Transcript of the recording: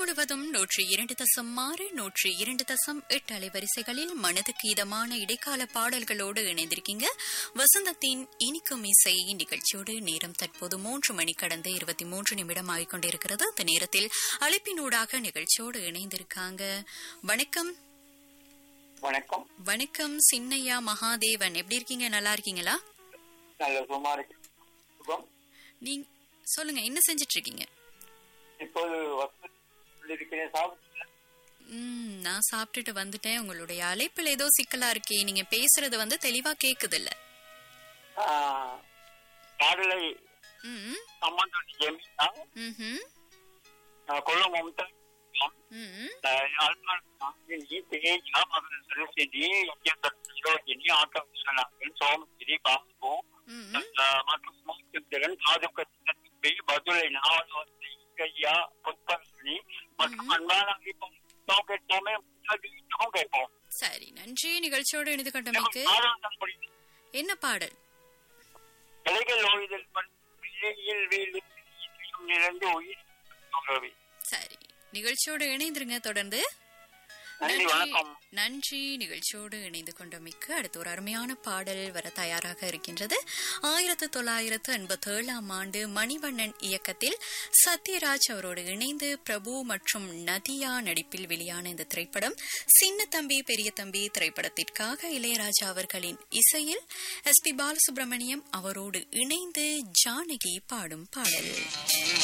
முழுவதும் நூற்றி இரண்டு தசம் ஆறு நூற்றி இரண்டு தசம் எட்டு அலைவரிசைகளில் மனதுக்கு இதமான இடைக்கால பாடல்களோடு இணைந்திருக்கீங்க வசந்தத்தின் இனிக்கும் இசை நிகழ்ச்சியோடு நேரம் தற்போது மூன்று மணி கடந்த இருபத்தி மூன்று நிமிடம் ஆகிக் கொண்டிருக்கிறது இந்த நேரத்தில் அழைப்பினூடாக நிகழ்ச்சியோடு இணைந்திருக்காங்க வணக்கம் வணக்கம் வணக்கம் சின்னையா மகாதேவன் எப்படி இருக்கீங்க நல்லா இருக்கீங்களா நல்ல சுமார் சுகம் நீங்க சொல்லுங்க என்ன செஞ்சிட்டு இருக்கீங்க இப்போது வசதி இருக்கிறேன் சாப்பிட்டு ம், நான் சாப்பிட்டுட்டு வந்துட்டேன் உங்களுடைய அழைப்பில் ஏதோ சிக்கலா இருக்கே நீங்க பேசுறது வந்து தெளிவா கேக்குது இல்ல பாடலை ம் சம்பந்தம் ஜெமினா ம்ஹும், கொல்ல மம்தா ம் அல்மானி தேஜா மகன் சரஸ்வதி யோகினி ஆட்டம் விஸ்வநாதன் சோமகிரி பாபு ம், மற்றும் மோகச்சந்திரன் பாதுக தம்பி பதுளை நாவலோசி கையா புத்தகி மற்றும் அன்பான கேட்போமே கேட்போம் சரி நன்றி நிகழ்ச்சியோடு இணைந்து கொண்டமைக்கு ஆனந்தம் புரியுது என்ன பாடல் இலைகள் ஓய்தல் பிள்ளையில் வீடு நிறைந்து உயிர் உறவு. சரி நிகழ்ச்சியோடு இணைந்திருங்க தொடர்ந்து நன்றி வணக்கம் நன்றி நிகழ்ச்சியோடு இணைந்து கொண்டமைக்கு அடுத்து ஒரு அருமையான பாடல் வர தயாராக இருக்கின்றது ஆயிரத்து தொள்ளாயிரத்து எண்பத்தி ஏழாம் ஆண்டு மணிவண்ணன் இயக்கத்தில் சத்யராஜ் அவரோடு இணைந்து பிரபு மற்றும் நதியா நடிப்பில் வெளியான இந்த திரைப்படம் சின்ன தம்பி பெரிய தம்பி திரைப்படத்திற்காக இளையராஜா அவர்களின் இசையில் எஸ் பி பாலசுப்ரமணியம் அவரோடு இணைந்து ஜானகி பாடும் பாடல்